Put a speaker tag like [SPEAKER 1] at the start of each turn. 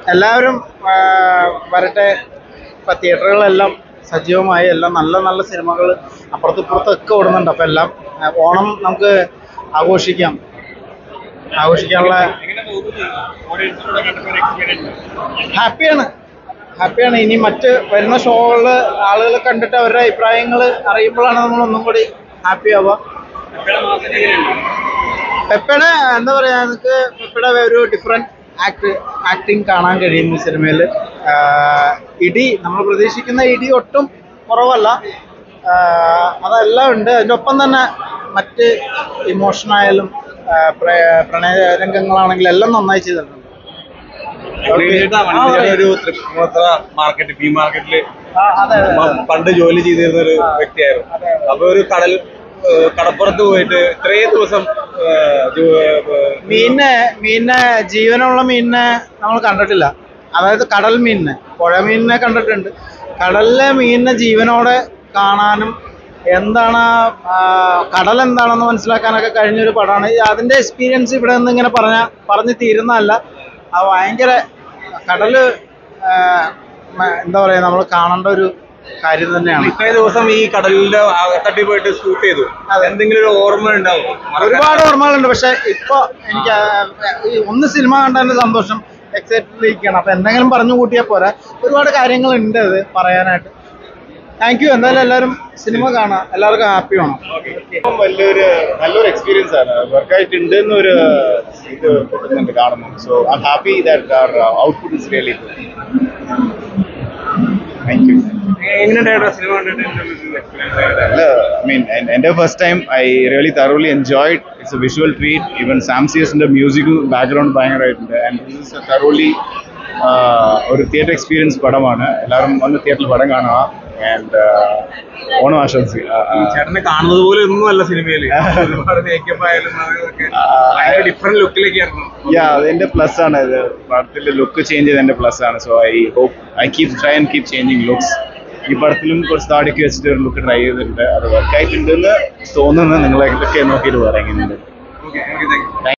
[SPEAKER 1] എല്ലാവരും ആ, വരട്ടെ ഇപ്പൊ തിയേറ്ററുകളെല്ലാം സജീവമായി എല്ലാം നല്ല നല്ല സിനിമകൾ അപ്പുറത്തും ഇപ്പുറത്തൊക്കെ ഓടുന്നുണ്ട് അപ്പം എല്ലാം ആ, ഓണം നമുക്ക് ആഘോഷിക്കാം ആഘോഷിക്കാനുള്ള ഹാപ്പിയാണ് ഹാപ്പിയാണ് ഇനി മറ്റ് വരുന്ന ഷോകളിൽ ആളുകൾ കണ്ടിട്ട് അവരുടെ അഭിപ്രായങ്ങൾ അറിയുമ്പോഴാണ് നമ്മൾ ഒന്നും കൂടി ഹാപ്പി ആവുക പെപ്പയുടെ എന്താ പറയാ നമുക്ക് പെപ്പയുടെ ഒരു ഡിഫറെന്റ് ആക്ട് ആക്ടിങ് കാണാൻ കഴിയും ഈ സിനിമയിൽ ഇടി നമ്മൾ പ്രതീക്ഷിക്കുന്ന ഇടി ഒട്ടും കുറവല്ല ആഹ് അതെല്ലാം ഉണ്ട് അതിൻ്റെ ഒപ്പം തന്നെ മറ്റ് ഇമോഷനായാലും പ്രണയ രംഗങ്ങളാണെങ്കിലും എല്ലാം നന്നായി ചെയ്തിട്ടുണ്ട്
[SPEAKER 2] ഒരു തൃപ്പൂണിത്തുറ മാർക്കറ്റ് ബി മാർക്കറ്റില്
[SPEAKER 1] ആ, അതെ അതെ, അതെ.
[SPEAKER 2] പണ്ട് ജോലി ചെയ്തിരുന്ന ഒരു വ്യക്തിയായിരുന്നു അപ്പൊ ഒരു കടൽ ഏഹ് കടപ്പുറത്ത് പോയിട്ട് ഇത്രയും ദിവസം ഏഹ് ജോ- ഏഹ്
[SPEAKER 1] മീനിനെ മീനിനെ ജീവനുള്ള മീനിനെ നമ്മൾ കണ്ടിട്ടില്ല അതായത് കടൽ മീനിനെ പുഴ മീനിനെ കണ്ടിട്ടുണ്ട് കടലിലെ മീനിനെ ജീവനോടെ കാണാനും എന്താണ് ആ, കടൽ എന്താണെന്ന് മനസ്സിലാക്കാനൊക്കെ കഴിഞ്ഞൊരു പടമാണ് ഈ അതിന്റെ എക്സ്പീരിയൻസ് ഇവിടെ നിന്ന് ഇങ്ങനെ പറഞ്ഞ പറഞ്ഞു തീരുന്നതല്ല അത് ഭയങ്കര കടല് ആ, മ- എന്താ പറയാ നമ്മൾ കാണേണ്ട ഒരു കാര്യം തന്നെയാണ്
[SPEAKER 2] ഇത്രയും ദിവസം ഈ കടലിന്റെ അകത്തട്ടി പോയിട്ട് ഷൂട്ട് ചെയ്തു എന്തെങ്കിലും ഒരു ഓർമ്മ ഉണ്ടാവും
[SPEAKER 1] ഒരുപാട് ഓർമ്മകളുണ്ട് പക്ഷെ ഇപ്പൊ എനിക്ക് ആ, ഈ ഒന്ന് സിനിമ കണ്ടതിന്റെ സന്തോഷം എക്സൈറ്റഡ് ഇരിക്കുകയാണ് അപ്പൊ എന്തെങ്കിലും പറഞ്ഞു കൂട്ടിയാൽ പോരാ ഒരുപാട് കാര്യങ്ങളുണ്ട് അത് പറയാനായിട്ട് താങ്ക് യു എന്തായാലും എല്ലാവരും സിനിമ കാണാം എല്ലാവർക്കും ഹാപ്പി വേണം
[SPEAKER 3] ഇപ്പം വലിയൊരു നല്ലൊരു എക്സ്പീരിയൻസ് ആണ് വർക്കായിട്ടുണ്ട് എന്നൊരു ഇത് കിട്ടുന്നുണ്ട് കാണുന്നു so I happy that output is really thank you
[SPEAKER 2] എങ്ങനെയുണ്ടായിരുന്നു സിനിമ കണ്ടിട്ട് എക്സ്പീരിയൻസ്
[SPEAKER 3] അല്ല ഐ മീൻ എൻ്റെ first time I really thoroughly enjoyed it's a visual treat even സാംസിയസിൻ്റെ മ്യൂസിക് ബാക്ക്ഗ്രൗണ്ട് ഭയങ്കരമായിട്ടുണ്ട് and this is a thoroughly ഒരു theatre experience പടമാണ് എല്ലാവരും വന്ന് തിയേറ്ററിൽ പടം കാണുക ആൻഡ് ഓണം ആശംസി
[SPEAKER 2] ചേട്ടനെ കാണുന്നത് പോലെ ഒന്നും അല്ല സിനിമയില് ഒരുപാട് മേക്കപ്പ് ആയാലും അതൊക്കെ ഭയങ്കര ഡിഫറെന്റ് ലുക്കിലേക്ക് ആയിരുന്നു
[SPEAKER 3] യാ അതെന്റെ പ്ലസ് ആണ് ഇത് പടത്തിൽ ലുക്ക് ചേഞ്ച് ചെയ്ത് എന്റെ പ്ലസ് ആണ് so I hope I keep try and keep changing looks ഈ പടത്തിലും കുറച്ച് താടിയൊക്കെ വെച്ചിട്ട് ഒരു ലുക്ക് ട്രൈ ചെയ്തിട്ടുണ്ട് അത് വർക്കായിട്ടുണ്ട് എന്ന് തോന്നുന്നു നിങ്ങളെയൊക്കെ നോക്കിയിട്ട് പറയാം എങ്ങനെയുണ്ട്
[SPEAKER 2] ഓക്കെ താങ്ക് യു